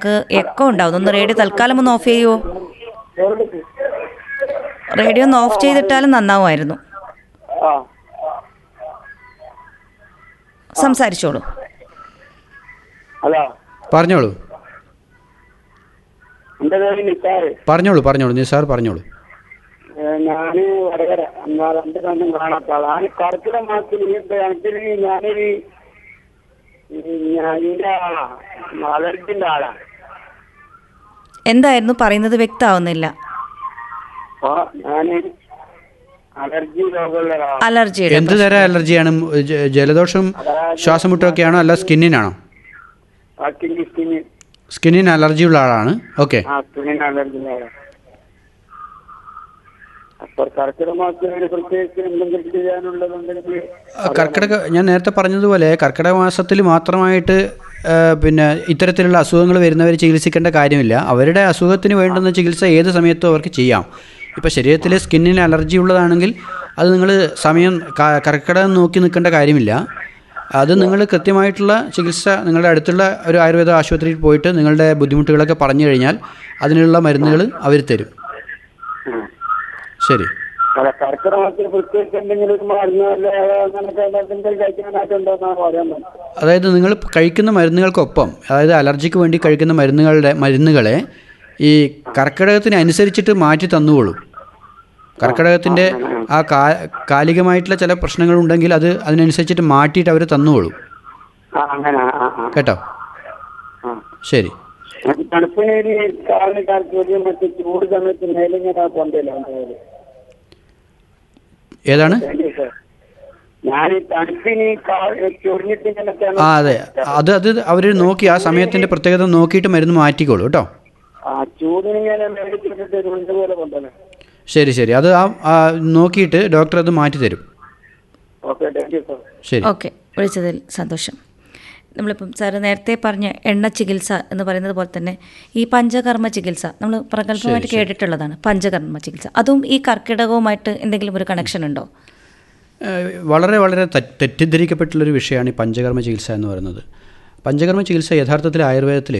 നമുക്ക് എക്കോ ഉണ്ടാവും ഒന്ന് റേഡിയോ തൽക്കാലം ഒന്ന് ഓഫ് ചെയ്യുമോ റേഡിയോ ഒന്ന് ഓഫ് ചെയ്തിട്ടാലും നന്നാവുമായിരുന്നു ആ സംസാരിച്ചോളൂ ഹലോ പറഞ്ഞോളൂ എന്റെ പേര് നിക്കാറ് പറഞ്ഞോളൂ പറഞ്ഞോളൂ നിസാർ പറഞ്ഞോളൂ ഞാന് വടകര എന്നാ രണ്ട് കണ്ണും കാണാത്ത ആളാണ് കർക്കിടക മാസത്തിൽ ഈ കണക്കിന് ഞാനൊരു ഈ ഞാൻ ഇതിന്റെ ആളാ അലർജിന്റെ ആളാ എന്തായിരുന്നു പറയുന്നത് വ്യക്തമാവുന്നില്ല അപ്പൊ ഞാന് അലർജി രോഗമുള്ള ഒരാളാണ് അലർജിയുടെ എന്ത് തരം അലർജിയാണ് ജ- ജലദോഷം ശ്വാസമുട്ടൊക്കെയാണോ അല്ല സ്കിന്നിനാണോ ബാക്കി സ്കിന് സ്കിന്നിന് അലർജി ഉള്ള ആളാണ് ഓക്കെ ആ സ്കിന്നിന് അലർജിന്റെ ആളാണ് അപ്പൊ കർക്കിടക മാസത്തിൽ ഒരു പ്രത്യേകിച്ച് എന്തെങ്കിലും ചെയ്യാനുള്ളതുണ്ടെങ്കിൽ കർക്കിടക ഞാൻ നേരത്തെ പറഞ്ഞതുപോലെ കർക്കിടക മാസത്തിൽ മാത്രമായിട്ട് ആ, പിന്നെ ഇത്തരത്തിലുള്ള അസുഖങ്ങൾ വരുന്നവർ ചികിത്സിക്കേണ്ട കാര്യമില്ല അവരുടെ അസുഖത്തിന് വേണ്ടുന്ന ചികിത്സ ഏത് സമയത്തും അവർക്ക് ചെയ്യാം ഇപ്പോൾ ശരീരത്തിൽ സ്കിന്നിന് അലർജി ഉള്ളതാണെങ്കിൽ അത് നിങ്ങൾ സമയം ക- കർക്കിടകം നോക്കി നിൽക്കേണ്ട കാര്യമില്ല അത് നിങ്ങൾ കൃത്യമായിട്ടുള്ള ചികിത്സ നിങ്ങളുടെ അടുത്തുള്ള ഒരു ആയുർവേദ ആശുപത്രിയിൽ പോയിട്ട് നിങ്ങളുടെ ബുദ്ധിമുട്ടുകളൊക്കെ പറഞ്ഞു കഴിഞ്ഞാൽ അതിനുള്ള മരുന്നുകൾ അവർ തരും ശരി അല്ല കർക്കിടക മാസത്തിൽ പ്രത്യേകിച്ച് എന്തെങ്കിലും ഒരു മരുന്ന് അല്ലെ അങ്ങനത്തെ എന്തെങ്കിലും കഴിക്കാനായിട്ടുണ്ടോ എന്നാണ് പറയാൻ പറ്റും അതായത് നിങ്ങൾ കഴിക്കുന്ന മരുന്നുകൾക്കൊപ്പം അതായത് അലർജിക്ക് വേണ്ടി കഴിക്കുന്ന മരുന്നുകളുടെ മരുന്നുകളെ ഈ കർക്കിടകത്തിന് അനുസരിച്ചിട്ട് മാറ്റി തന്നുകൊള്ളൂ കർക്കിടകത്തിൻ്റെ ആ കാ കാലികമായിട്ടുള്ള ചില പ്രശ്നങ്ങളുണ്ടെങ്കിൽ അത് അതിനനുസരിച്ചിട്ട് മാറ്റിയിട്ട് അവർ തന്നുകൊള്ളൂ ആ അങ്ങനെ ആ ആ, ആ കേട്ടോ ആ ശരി നമുക്ക് തണുപ്പിന് ഒരു കാലിന് കാലത്ത് മറ്റേ ചൂട് സമയത്ത് മേലിങ്ങനെ കൊണ്ടല്ലോ ഏതാണ് ഞാൻ ഈ തണുപ്പിന് ചൊറിഞ്ഞിട്ട് ഇങ്ങനത്തെയാണ് ആ അതെ അത് അത് അവർ നോക്കി ആ സമയത്തിൻ്റെ പ്രത്യേകത നോക്കിയിട്ട് മരുന്ന് മാറ്റിക്കോളൂ കേട്ടോ ആ ചൂടിന് ഇങ്ങനെ മേടിച്ചിട്ട് ഒരു ഉണ്ട പോലെ കൊണ്ടുവന്നു ശരി ശരി അത് ആ ആ നോക്കിയിട്ട് ഡോക്ടർ അത് മാറ്റി തരും ഓക്കെ താങ്ക് യു സാർ ശരി ഓക്കെ വിളിച്ചതിൽ സന്തോഷം നമ്മളിപ്പം സാറ് നേരത്തെ പറഞ്ഞ എണ്ണ ചികിത്സ എന്ന് പറയുന്നത് പോലെ തന്നെ ഈ പഞ്ചകർമ്മ ചികിത്സ നമ്മൾ പ്രഗത്ഭമായിട്ട് കേട്ടിട്ടുള്ളതാണ് പഞ്ചകർമ്മ ചികിത്സ അതും ഈ കർക്കിടകവുമായിട്ട് എന്തെങ്കിലും ഒരു കണക്ഷൻ ഉണ്ടോ ഏഹ് വളരെ വളരെ തെ- തെറ്റിദ്ധരിക്കപ്പെട്ടുള്ളൊരു വിഷയമാണ് ഈ പഞ്ചകർമ്മ ചികിത്സ എന്ന് പറയുന്നത് പഞ്ചകർമ്മ ചികിത്സ യഥാർത്ഥത്തിൽ ആയുർവേദത്തിൽ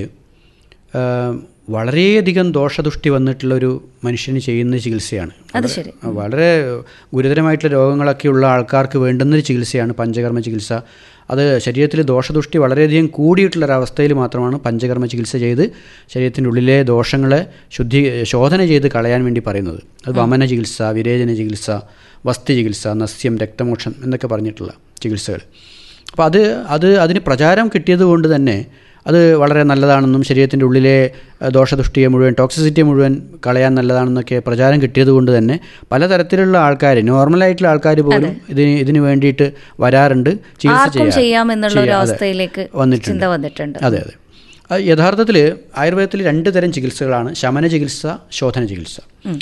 ഏഹ് വളരെയധികം ദോഷദുഷ്ടി വന്നിട്ടുള്ളൊരു മനുഷ്യന് ചെയ്യുന്ന ചികിത്സയാണ് അത് ശരി വളരെ ഗുരുതരമായിട്ടുള്ള രോഗങ്ങളൊക്കെയുള്ള ആൾക്കാർക്ക് വേണ്ടുന്നൊരു ചികിത്സയാണ് പഞ്ചകർമ്മ ചികിത്സ അത് ശരീരത്തിൽ ദോഷദുഷ്ടി വളരെയധികം കൂടിയിട്ടുള്ളൊരവസ്ഥയിൽ മാത്രമാണ് പഞ്ചകർമ്മ ചികിത്സ ചെയ്ത് ശരീരത്തിൻ്റെ ഉള്ളിലെ ദോഷങ്ങളെ ശുദ്ധി ശോധന ചെയ്ത് കളയാൻ വേണ്ടി പറയുന്നത് അത് വമന ചികിത്സ വിരേചന ചികിത്സ വസ്തി ചികിത്സ നസ്യം രക്തമോക്ഷം എന്നൊക്കെ പറഞ്ഞിട്ടുള്ള ചികിത്സകൾ അപ്പോൾ അത് അത് അതിന് പ്രചാരം കിട്ടിയത് കൊണ്ട് തന്നെ അത് വളരെ നല്ലതാണെന്നും ശരീരത്തിൻ്റെ ഉള്ളിലെ അഹ്, ദോഷദുഷ്ടിയെ മുഴുവൻ ടോക്സിസിറ്റിയെ മുഴുവൻ കളയാൻ നല്ലതാണെന്നൊക്കെ പ്രചാരം കിട്ടിയത് കൊണ്ട് തന്നെ പലതരത്തിലുള്ള ആൾക്കാർ നോർമലായിട്ടുള്ള ആൾക്കാർ പോലും ഇതിന് ഇതിന് വേണ്ടിയിട്ട് വരാറുണ്ട് ചികിത്സ ആർക്കും ചെയ്യാൻ- ചെയ്യാമെന്നുള്ള ഒരു ചെയ്യാം, അതെ. അവസ്ഥയിലേക്ക് വന്നിട്ടുണ്ട്. ചിന്ത വന്നിട്ടുണ്ട് അതെ അതെ അത് യഥാർത്ഥത്തിൽ ആയുർവേദത്തിൽ രണ്ട് തരം ചികിത്സകളാണ് ശമന ചികിത്സ ശോധന ചികിത്സ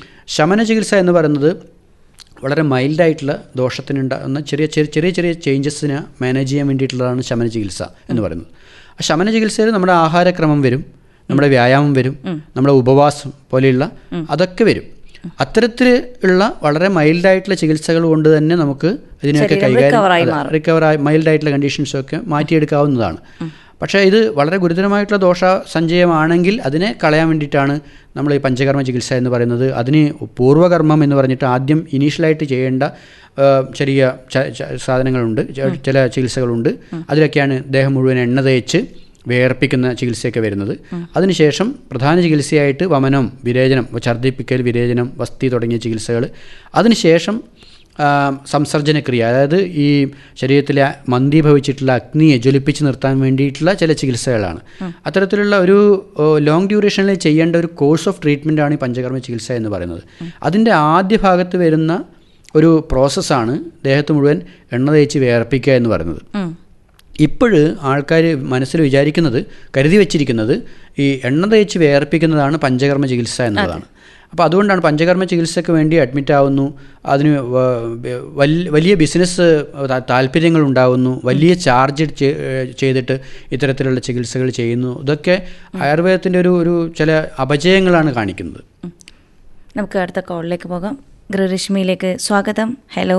ശമന ചികിത്സ എന്ന് പറയുന്നത് വളരെ മൈൽഡായിട്ടുള്ള ദോഷത്തിനുണ്ടാകുന്ന ചെറിയ ചെറിയ ചെറിയ ചെറിയ ചേഞ്ചസിനെ മാനേജ് ചെയ്യാൻ വേണ്ടിയിട്ടുള്ളതാണ് ശമന ചികിത്സ എന്ന് പറയുന്നത് ആ ശമന ചികിത്സയിൽ നമ്മുടെ ആഹാരക്രമം വരും നമ്മുടെ വ്യായാമം വരും നമ്മുടെ ഉപവാസം പോലെയുള്ള അതൊക്കെ വരും അത്തരത്തിൽ ഉള്ള വളരെ മൈൽഡായിട്ടുള്ള ചികിത്സകൾ കൊണ്ട് തന്നെ നമുക്ക് ഇതിനെയൊക്കെ ശരീരം recover ആയി കൈകാര്യം റിക്കവറായി മൈൽഡായിട്ടുള്ള കണ്ടീഷൻസൊക്കെ മാറ്റിയെടുക്കാവുന്നതാണ് പക്ഷേ ഇത് വളരെ ഗുരുതരമായിട്ടുള്ള ദോഷ സഞ്ചയമാണെങ്കിൽ അതിനെ കളയാൻ വേണ്ടിയിട്ടാണ് നമ്മൾ ഈ പഞ്ചകർമ്മ ചികിത്സ എന്ന് പറയുന്നത് അതിന് പൂർവ്വകർമ്മം എന്ന് പറഞ്ഞിട്ട് ആദ്യം ഇനീഷ്യലായിട്ട് ചെയ്യേണ്ട ആ, ചെറിയ ച- ച- സാധനങ്ങളുണ്ട് ച- ചില ചികിത്സകളുണ്ട് അതിലൊക്കെയാണ് ദേഹം മുഴുവൻ എണ്ണ തേച്ച് വേർപ്പിക്കുന്ന ചികിത്സയൊക്കെ വരുന്നത് അതിനുശേഷം പ്രധാന ചികിത്സയായിട്ട് വമനം വിരേചനം ഛർദ്ദിപ്പിക്കൽ വിരേചനം വസ്തി തുടങ്ങിയ ചികിത്സകൾ അതിനുശേഷം ആ, സംസർജനക്രിയ അതായത് ഈ ശരീരത്തിലെ മന്ദീഭവിച്ചിട്ടുള്ള അഗ്നിയെ ജ്വലിപ്പിച്ച് നിർത്താൻ വേണ്ടിയിട്ടുള്ള ചില ചികിത്സകളാണ് അത്തരത്തിലുള്ള ഒരു ഓ, ലോങ് ഡ്യൂറേഷനിൽ ചെയ്യേണ്ട ഒരു കോഴ്സ് ഓഫ് ട്രീറ്റ്മെൻ്റ് ആണ് ഈ പഞ്ചകർമ്മ ചികിത്സ എന്ന് പറയുന്നത് അതിൻ്റെ ആദ്യ ഭാഗത്ത് വരുന്ന ഒരു പ്രോസസ്സാണ് ദേഹത്ത് മുഴുവൻ എണ്ണ തേച്ച് വേർപ്പിക്കുക എന്ന് പറയുന്നത് ഉം. ഇപ്പോഴ് ആൾക്കാർ മനസ്സിൽ വിചാരിക്കുന്നത് കരുതി വെച്ചിരിക്കുന്നത് ഈ എണ്ണ തേച്ച് വേർപ്പിക്കുന്നതാണ് പഞ്ചകർമ്മ ചികിത്സ എന്നുള്ളതാണ് അപ്പോൾ അതുകൊണ്ടാണ് പഞ്ചകർമ്മ ചികിത്സയ്ക്ക് വേണ്ടി അഡ്മിറ്റ് ആവുന്നു അതിന് വ- വൽ- വലിയ ബിസിനസ് താ- താല്പര്യങ്ങൾ ഉണ്ടാകുന്നു വലിയ ചാർജ് ചെ- ചെയ്തിട്ട് ഇത്തരത്തിലുള്ള ചികിത്സകൾ ചെയ്യുന്നു ഇതൊക്കെ ആയുർവേദത്തിൻ്റെ ഒരു ഒരു ചില അപജയങ്ങളാണ് കാണിക്കുന്നത് നമുക്ക് അടുത്ത കോളിലേക്ക് പോകാം ഗൃഹരശ്മിയിലേക്ക് സ്വാഗതം ഹലോ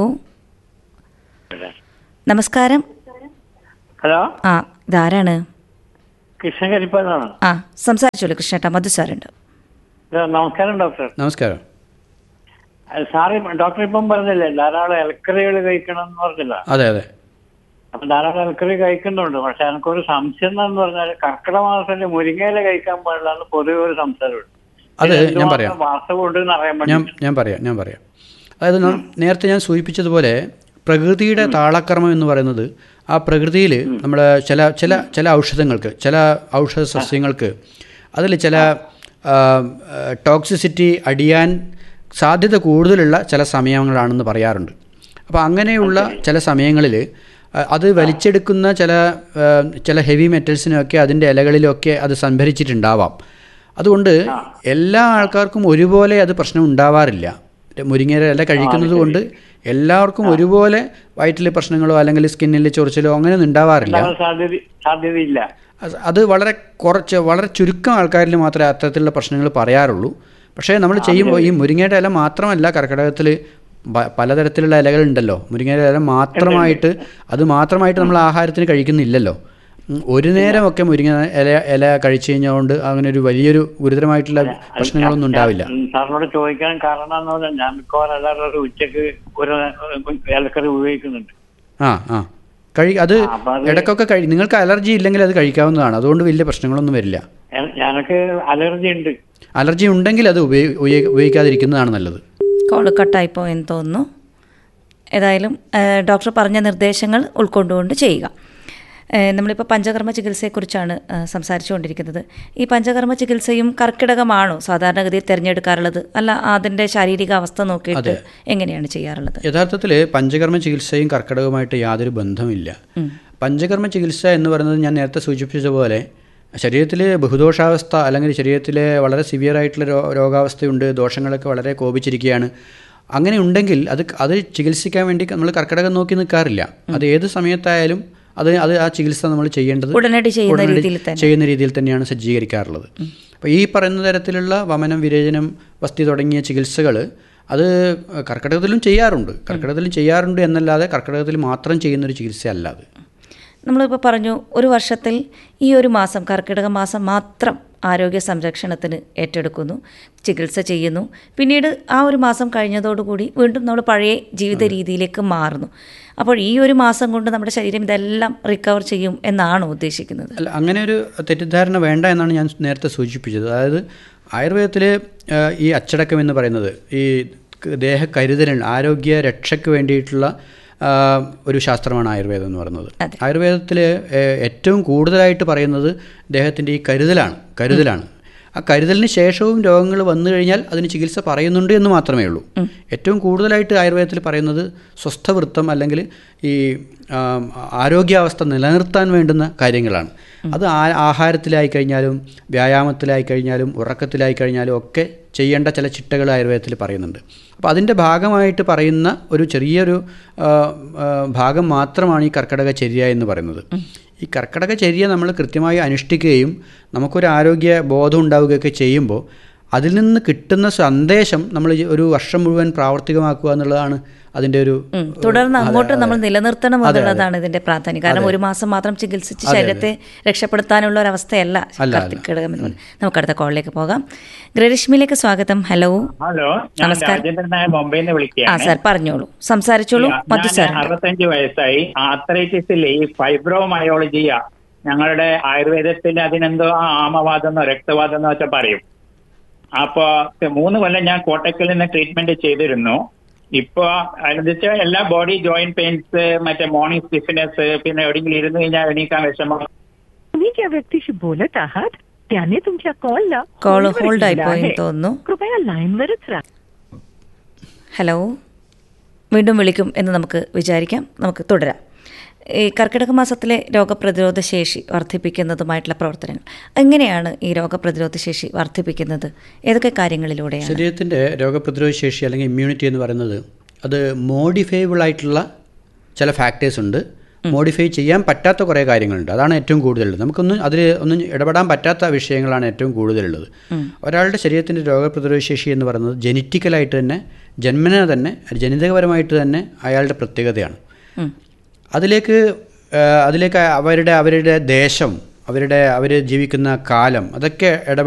നമസ്കാരം ഹലോ ആ ഇതാരാണ് കൃഷ്ണകരിപ്പനാണ് ആ സംസാരിച്ചോളൂ കൃഷ്ണേട്ടാ മധു സാറുണ്ട് നമസ്കാരം ഡോക്ടർ നമസ്കാരം അത് സാറ് ഡോക്ടർ ഇപ്പം പറഞ്ഞില്ലേ ധാരാളം ഇലക്കറികൾ കഴിക്കണം എന്ന് പറഞ്ഞില്ല അതെ അതെ അപ്പൊ ധാരാളം ഇലക്കറി കഴിക്കുന്നുണ്ട് പക്ഷെ എനിക്കൊരു സംശയം എന്ന് പറഞ്ഞാൽ കർക്കിടക മാസത്തിൽ മുരിങ്ങയില കഴിക്കാൻ പാടില്ല എന്ന് പൊതുവെ ഒരു സംസാരമുണ്ട് അത് ഇത് ഞാൻ എന്തുമാത്രം പറയാം. വാസ്തവമുണ്ട് എന്ന് അറിയാൻ ഞാൻ വേണ്ടി ഞാൻ പറയാം ഞാൻ പറയാം അതായത് നാം നേരത്തെ ഞാൻ സൂചിപ്പിച്ചതുപോലെ പ്രകൃതിയുടെ താളക്രമം എന്ന് പറയുന്നത് ആ പ്രകൃതിയിൽ നമ്മൾ ചില ചില ചില ഔഷധങ്ങൾക്ക് ചില ഔഷധ സസ്യങ്ങൾക്ക് അതിൽ ചില ടോക്സിസിറ്റി അടിയാൻ സാധ്യത കൂടുതലുള്ള ചില സമയങ്ങളാണെന്ന് പറയാറുണ്ട് അപ്പോൾ അങ്ങനെയുള്ള ചില സമയങ്ങളിൽ അത് വലിച്ചെടുക്കുന്ന ചില ആ, ചില ഹെവി മെറ്റൽസിനൊക്കെ അതിൻ്റെ ഇലകളിലൊക്കെ അത് സംഭരിച്ചിട്ടുണ്ടാവാം അതുകൊണ്ട് എല്ലാ ആൾക്കാർക്കും ഒരുപോലെ അത് പ്രശ്നം ഉണ്ടാവാറില്ല മുരിങ്ങയില ഇല കഴിക്കുന്നത് കൊണ്ട് എല്ലാവർക്കും ഒരുപോലെ വയറ്റിൽ പ്രശ്നങ്ങളോ അല്ലെങ്കിൽ സ്കിന്നിൽ ചൊറിച്ചിലോ അങ്ങനെയൊന്നും ഉണ്ടാവാറില്ല ഉണ്ടാവാൻ സാധ്യത സാധ്യതയില്ല അത് അത് വളരെ കുറച്ച് വളരെ ചുരുക്കം ആൾക്കാരിൽ മാത്രമേ അത്തരത്തിലുള്ള പ്രശ്നങ്ങൾ പറയാറുള്ളൂ പക്ഷേ നമ്മൾ ചെയ്യുമ്പോൾ ഈ മുരിങ്ങയുടെ ഇല മാത്രമല്ല കർക്കിടകത്തിൽ പലതരത്തിലുള്ള ഇലകളുണ്ടല്ലോ മുരിങ്ങയുടെ ഇല മാത്രമായിട്ട് അത് മാത്രമായിട്ട് നമ്മൾ ആഹാരത്തിന് കഴിക്കുന്നില്ലല്ലോ ഉം, ഒരു നേരമൊക്കെ മുരിങ്ങ ഇല ഇല കഴിച്ചു കഴിഞ്ഞുകൊണ്ട് അങ്ങനെ ഒരു വലിയൊരു ഗുരുതരമായിട്ടുള്ള പ്രശ്നങ്ങളൊന്നും ഉണ്ടാവില്ല ഉം, സാറിനോട് ചോദിക്കാൻ കാരണം എന്ന് പറഞ്ഞാൽ ഞാൻ മിക്കവാറും എല്ലാവരും ഒരു ഉച്ചക്ക് ഒരു ഇലക്കറി ഉപയോഗിക്കുന്നുണ്ട് ആ ആ കഴി അത് ആ, അപ്പൊ അത് ഇടയ്ക്കൊക്കെ കഴി നിങ്ങൾക്ക് അലർജി ഇല്ലെങ്കിൽ അത് കഴിക്കാവുന്നതാണ് അതുകൊണ്ട് വലിയ പ്രശ്നങ്ങളൊന്നും വരില്ല എ- എനിക്ക് അലർജി ഉണ്ട് അലർജി ഉണ്ടെങ്കിൽ അത് ഉപയോഗി ഉപയോഗി- ഉപയോഗിക്കാതിരിക്കുന്നതാണ് നല്ലത് കോള് കട്ടായിപ്പോ എന്ന് തോന്നുന്നു ഏതായാലും ഏഹ്, ഡോക്ടർ പറഞ്ഞ നിർദ്ദേശങ്ങൾ ഉൾക്കൊണ്ടുകൊണ്ട് ചെയ്യുക ഏഹ്, നമ്മളിപ്പോൾ പഞ്ചകർമ്മ ചികിത്സയെക്കുറിച്ചാണ് ഏഹ്, സംസാരിച്ചുകൊണ്ടിരിക്കുന്നത് ഈ പഞ്ചകർമ്മ ചികിത്സയും കർക്കിടകമാണോ സാധാരണഗതിയിൽ തിരഞ്ഞെടുക്കാറുള്ളത് അല്ല അതിൻ്റെ ശാരീരിക അവസ്ഥ നോക്കിയിട്ട് എങ്ങനെയാണ് ചെയ്യാറുള്ളത് യഥാർത്ഥത്തിൽ പഞ്ചകർമ്മ ചികിത്സയും കർക്കിടകവുമായിട്ട് യാതൊരു ബന്ധമില്ല പഞ്ചകർമ്മ ചികിത്സ എന്ന് പറയുന്നത് ഞാൻ നേരത്തെ സൂചിപ്പിച്ചതുപോലെ ശരീരത്തിൽ ബഹുദോഷാവസ്ഥ അല്ലെങ്കിൽ ശരീരത്തിലെ വളരെ സിവിയർ ആയിട്ടുള്ള രോ രോഗാവസ്ഥയുണ്ട് ദോഷങ്ങളൊക്കെ വളരെ കോപിച്ചിരിക്കുകയാണ് അങ്ങനെ ഉണ്ടെങ്കിൽ അത് അത് ചികിത്സിക്കാൻ വേണ്ടി നമ്മൾ കർക്കിടകം നോക്കി നിൽക്കാറില്ല അത് ഏത് സമയത്തായാലും അത് അത് ആ ചികിത്സ നമ്മൾ ചെയ്യേണ്ടത് ഉടനടി ചെയ്യുന്ന ഉടനടി രീതിയിൽ തന്നെ. ചെയ്യുന്ന രീതിയിൽ തന്നെയാണ് സജ്ജീകരിക്കാറുള്ളത് അപ്പോൾ ഈ പറയുന്ന തരത്തിലുള്ള വമനം വിരേചനം വസ്തി തുടങ്ങിയ ചികിത്സകൾ അത് കർക്കിടകത്തിലും ചെയ്യാറുണ്ട് കർക്കിടകത്തിലും ചെയ്യാറുണ്ട് എന്നല്ലാതെ കർക്കിടകത്തിൽ മാത്രം ചെയ്യുന്നൊരു ചികിത്സയല്ല അത് നമ്മളിപ്പോൾ പറഞ്ഞു ഒരു വർഷത്തിൽ ഈ ഒരു മാസം കർക്കിടക മാസം മാത്രം ആരോഗ്യ സംരക്ഷണത്തിന് ഏറ്റെടുക്കുന്നു ചികിത്സ ചെയ്യുന്നു പിന്നീട് ആ ഒരു മാസം കഴിഞ്ഞതോടുകൂടി വീണ്ടും നമ്മൾ പഴയ ജീവിത രീതിയിലേക്ക് മാറുന്നു അപ്പോൾ ഈ ഒരു മാസം കൊണ്ട് നമ്മുടെ ശരീരം ഇതെല്ലാം റിക്കവർ ചെയ്യും എന്നാണോ ഉദ്ദേശിക്കുന്നത് അല്ല അങ്ങനെ ഒരു തെറ്റിദ്ധാരണ വേണ്ട എന്നാണ് ഞാൻ നേരത്തെ സൂചിപ്പിച്ചത് അതായത് ആയുർവേദത്തിൽ ഈ അച്ചടക്കം എന്ന് പറയുന്നത് ഈ ക- ദേഹ കരുതലിന് ആരോഗ്യ രക്ഷയ്ക്ക് വേണ്ടിയിട്ടുള്ള ആ, ഒരു ശാസ്ത്രമാണ് ആയുർവേദം എന്ന് പറയുന്നത് അതെ. ആയുർവേദത്തിൽ ഏറ്റവും കൂടുതലായിട്ട് പറയുന്നത് ദേഹത്തിൻ്റെ ഈ കരുതലാണ് കരുതലാണ് ആ കരുതലിന് ശേഷവും രോഗങ്ങൾ വന്നു കഴിഞ്ഞാൽ അതിന് ചികിത്സ പറയുന്നുണ്ട് എന്ന് മാത്രമേ ഉള്ളൂ ഏറ്റവും കൂടുതലായിട്ട് ആയുർവേദത്തിൽ പറയുന്നത് സ്വസ്ഥവൃത്തം അല്ലെങ്കിൽ ഈ ആം, ആരോഗ്യാവസ്ഥ നിലനിർത്താൻ വേണ്ടുന്ന കാര്യങ്ങളാണ് അത് ആ- ആഹാരത്തിലായി കഴിഞ്ഞാലും വ്യായാമത്തിലായി കഴിഞ്ഞാലും ഉറക്കത്തിലായി കഴിഞ്ഞാലും ഒക്കെ ചെയ്യേണ്ട ചില ചിട്ടകൾ ആയുർവേദത്തിൽ പറയുന്നുണ്ട് അപ്പോൾ അതിൻ്റെ ഭാഗമായിട്ട് പറയുന്ന ഒരു ചെറിയൊരു ആ, ആ, ഭാഗം മാത്രമാണ് ഈ കർക്കടക ചര്യ എന്ന് പറയുന്നത് ഈ കർക്കടക ചര്യ നമ്മൾ കൃത്യമായി അനുഷ്ഠിക്കുകയും നമുക്കൊരു ആരോഗ്യ ബോധം ഉണ്ടാവുകയൊക്കെ ചെയ്യുമ്പോൾ അതിൽ നിന്ന് കിട്ടുന്ന സന്ദേശം നമ്മൾ ഈ ഒരു വർഷം മുഴുവൻ പ്രാവർത്തികമാക്കുക എന്നുള്ളതാണ് അതിൻ്റെ ഒരു ഉം. തുടർന്ന് അതെ, അങ്ങോട്ട് അതെ. നമ്മൾ നിലനിർത്തണം അതെ, അതെ. എന്നുള്ളതാണ് ഇതിന്റെ പ്രാധാന്യം കാരണം ഒരു മാസം മാത്രം ചികിത്സിച്ച് അതെ, അതെ. ശരീരത്തെ രക്ഷപ്പെടുത്താനുള്ള ഒരു അവസ്ഥയല്ല അല്ല. കർക്കിടകം എന്ന് പറയുന്നത് നമുക്ക് അടുത്ത കോളിലേക്ക് പോകാം ഗൃഹരശ്മിയിലേക്ക് സ്വാഗതം ഹലോ ഹലോ ഞാൻ നമസ്കാരം. രാജേന്ദ്രൻ നായർ ബോംബെയിൽ നിന്ന് ആ വിളിക്കുകയാണ് സാർ പറഞ്ഞോളൂ സംസാരിച്ചോളൂ മധു ഞാൻ സാർ അറുപത്തഞ്ച് വയസ്സായി ആർത്രൈറ്റിസിൽ ഈ ഫൈബ്രോമയോളജിയ ഞങ്ങളുടെ ആയുർവേദത്തിൽ അതിനെന്തോ ആ ആമവാദം എന്നോ രക്തവാദം എന്നോ വെച്ചാൽ പറയും അപ്പൊ മൂന്ന് കൊല്ലം ഞാൻ കോട്ടക്കൽ നിന്ന് ട്രീറ്റ്മെന്റ് ചെയ്തിരുന്നു ഇപ്പൊ അനുസരിച്ച് എല്ലാ ബോഡി ജോയിന്റ് പെയിൻസ് മറ്റേ മോർണിംഗ് സ്റ്റിഫ്നെസ് പിന്നെ എവിടെയെങ്കിലും ഇരുന്ന് കഴിഞ്ഞാൽ എണീക്കാൻ വിഷമം तुम्ही ज्या व्यक्तीशी बोलत आहात त्याने तुमच्या कॉलला Call होल्डवर hold ठेवला ആയിപ്പോയി आहे. തോന്നുന്നു. कृपया लाईनवरच राहा ഹലോ വീണ്ടും വിളിക്കും എന്ന് നമുക്ക് വിചാരിക്കാം നമുക്ക് തുടരാം ഈ കർക്കിടക മാസത്തിലെ രോഗപ്രതിരോധ ശേഷി വർദ്ധിപ്പിക്കുന്നതുമായിട്ടുള്ള പ്രവർത്തനങ്ങൾ എങ്ങനെയാണ് ഈ രോഗപ്രതിരോധ ശേഷി വർദ്ധിപ്പിക്കുന്നത് ഏതൊക്കെ കാര്യങ്ങളിലൂടെയാണ് ശരീരത്തിൻ്റെ രോഗപ്രതിരോധ ശേഷി അല്ലെങ്കിൽ ഇമ്മ്യൂണിറ്റി എന്ന് പറയുന്നത് അത് മോഡിഫൈബിൾ ആയിട്ടുള്ള ചില ഫാക്ടേഴ്സ് ഉണ്ട് മോഡിഫൈ ചെയ്യാൻ പറ്റാത്ത കുറേ കാര്യങ്ങളുണ്ട് അതാണ് ഏറ്റവും കൂടുതലുള്ളത് നമുക്കൊന്നും അതിൽ ഒന്നും ഇടപെടാൻ പറ്റാത്ത വിഷയങ്ങളാണ് ഏറ്റവും കൂടുതലുള്ളത് ഒരാളുടെ ശരീരത്തിൻ്റെ രോഗപ്രതിരോധ ശേഷി എന്ന് പറയുന്നത് ജനറ്റിക്കലായിട്ട് തന്നെ ജന്മന തന്നെ ജനിതകപരമായിട്ട് തന്നെ അയാളുടെ പ്രത്യേകതയാണ് ഉം. അതിലേക്ക് ആ, അതിലേക്ക് അവരുടെ അവരുടെ ദേശം അവരുടെ അവർ ജീവിക്കുന്ന കാലം അതൊക്കെ ഇടപെട്ട്